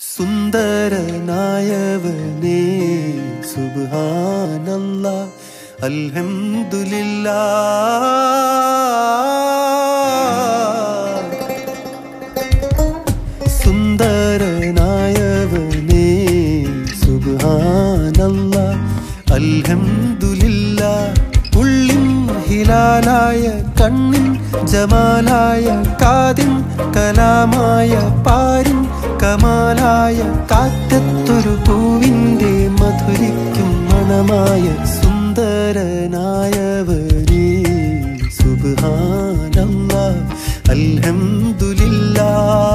സുന്ദരനായവനേ സുബ്ഹാനല്ല അൽഹംദുലില്ലാ സുന്ദരനായവനേ സുബ്ഹാനല്ല അൽഹംദുലില്ല ഉള്ളിൻ ഹിലാലായ കണ്ണിൻ ജമാലായ കാതിൻ കലാമായ പാരിൻ കമാലായ കാറ്റത്തൊരു പൂവിൻ്റെ മധുരിക്കും മണമായ സുന്ദരനായവനേ സുബ്ഹാനല്ല അൽഹംദുലില്ലാ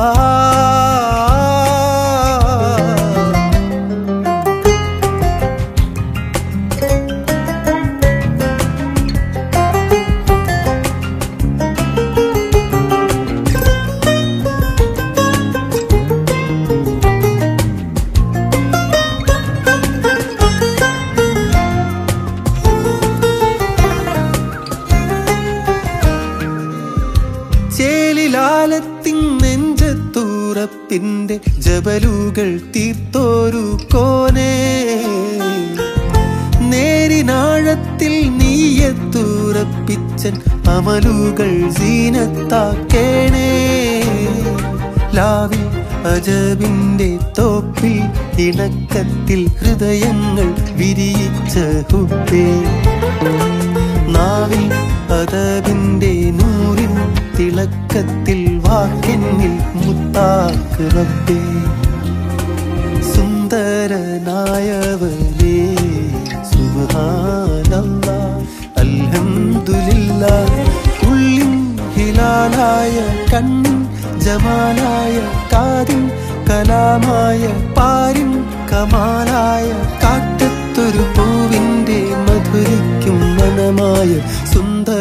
ചേലിലാലത്തിൻ നെഞ്ചത്തൂറപ്പിന്റെ ജബലുകൾ തീർത്തോരു കോനേ നേരിനാഴത്തിൽ നീയത്തൂറപ്പിച്ചൻ അമലുകൾ സീനത്താക്കേണേ ലാവിൽ അജബിന്റെ തോപ്പിൽ ഇണക്കത്തിൽ ഹൃദയങ്ങൾ വിരിയിച്ച ഹുബേ നാവിൽ അതവിന്റെ നൂറിൻ തിളക്കത്തിൽ വാക്കെന്നിൽ മുത്താക്ക് റബ്ബേ സുന്ദരനായവനേ സുബ്ഹാനല്ല അൽഹംദുലില്ല ഉള്ളിൻ ഹിലാലായ കണ്ണിൻ ജമാലായ കാതിൻ കലാമായ പാരിൻ കമാലായ കാറ്റത്തൊരു പൂവിൻ്റെ മധുരിക്കും മനമായ സുന്ദര